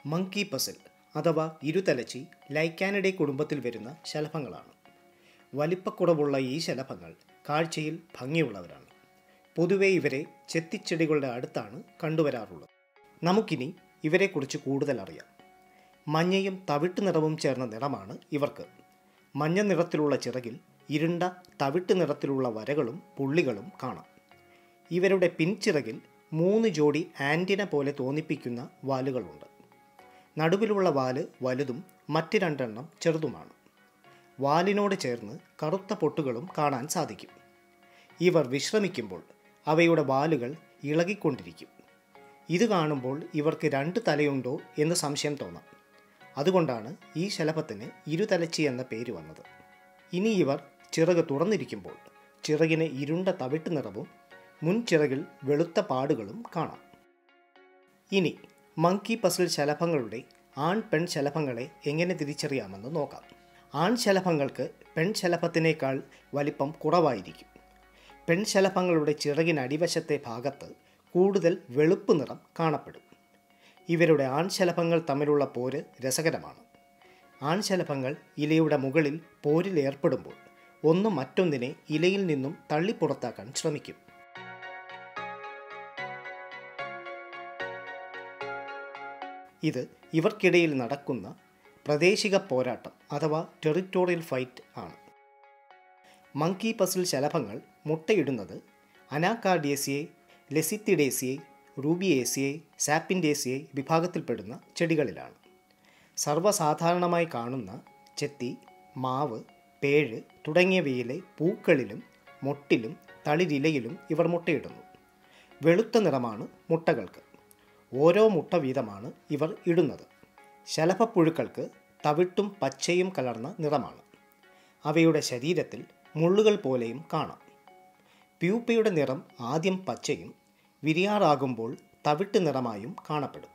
monkey puzzle അഥവാ ഇരുതലച്ചി ലൈക്കാനിഡെ കുടുംബത്തിൽ വരുന്ന ശലഭങ്ങളാണ് വലിപ്പക്കുറവുള്ള ഈ ശലഭങ്ങൾ കാഴ്ചയിൽ ഭംഗിയുള്ളവരാണ് പൊതുവെ ഇവരെ ചെത്തിച്ചെടികളുടെ അടുത്താണ് കണ്ടുവരാറുള്ളത് നമുക്കിനി ഇവരെക്കുറിച്ച് കൂടുതൽ അറിയാം മഞ്ഞയും തവിട്ട് നിറവും ചേർന്ന നിറമാണ് ഇവർക്ക് മഞ്ഞ നിറത്തിലുള്ള ചിറകിൽ ഇരുണ്ട തവിട്ട് നിറത്തിലുള്ള വരകളും പുള്ളികളും കാണാം ഇവരുടെ പിൻചിറകിൽ മൂന്ന് ജോഡി ആൻറ്റിന പോലെ തോന്നിപ്പിക്കുന്ന വാലുകളുണ്ട് നടുവിലുള്ള വാല് വലുതും മറ്റ് രണ്ടെണ്ണം ചെറുതുമാണ് വാലിനോട് ചേർന്ന് കറുത്ത പൊട്ടുകളും കാണാൻ സാധിക്കും ഇവർ വിശ്രമിക്കുമ്പോൾ അവയുടെ വാലുകൾ ഇളകിക്കൊണ്ടിരിക്കും ഇത് കാണുമ്പോൾ ഇവർക്ക് രണ്ട് തലയുണ്ടോ എന്ന് സംശയം തോന്നാം അതുകൊണ്ടാണ് ഈ ശലഭത്തിന് ഇരുതലച്ചി എന്ന പേര് വന്നത് ഇനി ഇവർ ചിറക് തുറന്നിരിക്കുമ്പോൾ ചിറകിന് ഇരുണ്ട തവിട്ട് നിറവും മുൻചിറകിൽ വെളുത്ത പാടുകളും കാണാം ഇനി മങ്കി പസിൽ ശലഭങ്ങളുടെ ആൺ പെൺ ശലഭങ്ങളെ എങ്ങനെ തിരിച്ചറിയാമെന്ന് നോക്കാം ആൺ ശലഭങ്ങൾക്ക് പെൺ ശലഭത്തിനേക്കാൾ വലിപ്പം കുറവായിരിക്കും പെൺ ശലഭങ്ങളുടെ ചിറകിനടിവശത്തെ ഭാഗത്ത് കൂടുതൽ വെളുപ്പ് നിറം കാണപ്പെടും ഇവരുടെ ആൺശലഭങ്ങൾ തമ്മിലുള്ള പോര് രസകരമാണ് ആൺശലഭങ്ങൾ ഇലയുടെ മുകളിൽ പോരിൽ ഏർപ്പെടുമ്പോൾ ഒന്ന് മറ്റൊന്നിനെ ഇലയിൽ നിന്നും തള്ളിപ്പുറത്താക്കാൻ ശ്രമിക്കും ഇത് ഇവർക്കിടയിൽ നടക്കുന്ന പ്രാദേശിക പോരാട്ടം അഥവാ ടെറിറ്റോറിയൽ ഫൈറ്റ് ആണ് മങ്കി പസിൽ ശലഭങ്ങൾ മുട്ടയിടുന്നത് അനാകാർഡിയസിയെ ലെസിത്തിഡേസിയെ റൂബിയേസിയെ സാപ്പിൻഡേസിയെ വിഭാഗത്തിൽപ്പെടുന്ന ചെടികളിലാണ് സർവ്വസാധാരണമായി കാണുന്ന ചെത്തി മാവ് പേഴ് തുടങ്ങിയവയിലെ പൂക്കളിലും മൊട്ടിലും തളിരിലയിലും ഇവർ മുട്ടയിടുന്നു വെളുത്ത നിറമാണ് മുട്ടകൾക്ക് ഓരോ മുട്ട വീതമാണ് ഇവർ ഇടുന്നത് ശലഭപ്പുഴുക്കൾക്ക് തവിട്ടും പച്ചയും കലർന്ന നിറമാണ് അവയുടെ ശരീരത്തിൽ മുള്ളുകൾ പോലെയും കാണാം പ്യൂപ്പയുടെ നിറം ആദ്യം പച്ചയും വിരിയാറാകുമ്പോൾ തവിട്ട് നിറമായും കാണപ്പെടും